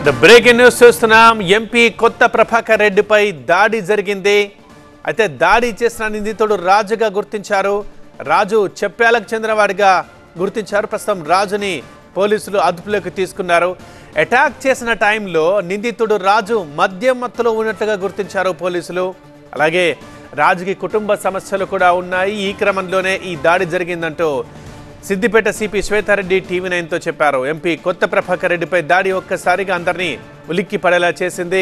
breaking news చూస్తున్నాం MP కొత్త ప్రభాకర్ రెడ్డిపై దాడి జరిగింది అయితే దాడి చేసిన నిందితుడు రాజుగా గుర్తించారు రాజు చెప్పాలకు చెందినవాడిగా గుర్తించారు ప్రస్తుతం రాజుని పోలీసులు అదుపులోకి తీసుకున్నారు అటాక్ చేసిన టైంలో నిందితుడు రాజు మద్యం మత్తులో ఉన్నట్లుగా గుర్తించారు పోలీసులు అలాగే రాజుకి కుటుంబ సమస్యలు కూడా ఉన్నాయి ఈ క్రమంలోనే ఈ దాడి జరిగిందంటూ సిద్దిపేట సిపి శ్వేతారెడ్డి టీవీ నైన్తో చెప్పారు ఎంపీ కొత్త ప్రభాకర్ రెడ్డిపై దాడి ఒక్కసారిగా అందరినీ ఉలిక్కి పడేలా చేసింది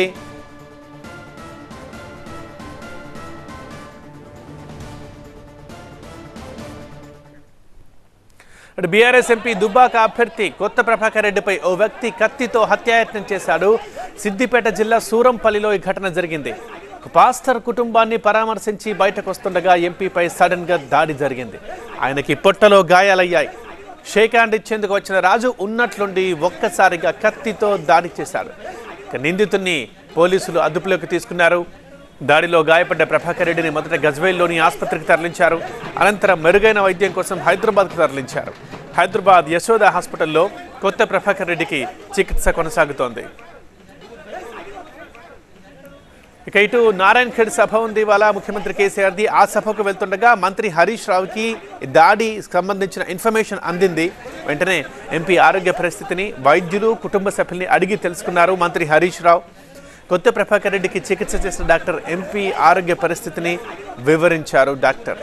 అటు బీఆర్ఎస్ ఎంపీ దుబ్బాక అభ్యర్థి కొత్త ప్రభాకర్ రెడ్డిపై ఓ వ్యక్తి కత్తితో హత్యాయత్నం చేశాడు సిద్దిపేట జిల్లా సూరంపల్లిలో ఈ ఘటన జరిగింది ఒక పాస్టర్ కుటుంబాన్ని పరామర్శించి బయటకు వస్తుండగా ఎంపీపై సడన్ గా దాడి జరిగింది ఆయనకి పొట్టలో గాయాలయ్యాయి షేక్ హ్యాండ్ ఇచ్చేందుకు వచ్చిన రాజు ఉన్నట్లుండి ఒక్కసారిగా కత్తితో దాడి చేశాడు ఇక నిందితుడిని పోలీసులు అదుపులోకి తీసుకున్నారు దాడిలో గాయపడ్డ ప్రభాకర్ రెడ్డిని మొదట గజ్వేల్లోని ఆసుపత్రికి తరలించారు అనంతరం మెరుగైన వైద్యం కోసం హైదరాబాద్కు తరలించారు హైదరాబాద్ యశోద హాస్పిటల్లో కొత్త ప్రభాకర్ రెడ్డికి చికిత్స కొనసాగుతోంది ఇక ఇటు నారాయణ ఖేడ్ సభ ఉంది ఇవాళ ముఖ్యమంత్రి కేసీఆర్ది ఆ సభకు వెళ్తుండగా మంత్రి హరీష్ రావుకి దాడి సంబంధించిన ఇన్ఫర్మేషన్ అందింది వెంటనే ఎంపీ ఆరోగ్య పరిస్థితిని వైద్యులు కుటుంబ సభ్యుల్ని అడిగి తెలుసుకున్నారు మంత్రి హరీష్ రావు కొత్త ప్రభాకర్ రెడ్డికి చికిత్స చేసిన డాక్టర్ ఎంపీ ఆరోగ్య పరిస్థితిని వివరించారు డాక్టర్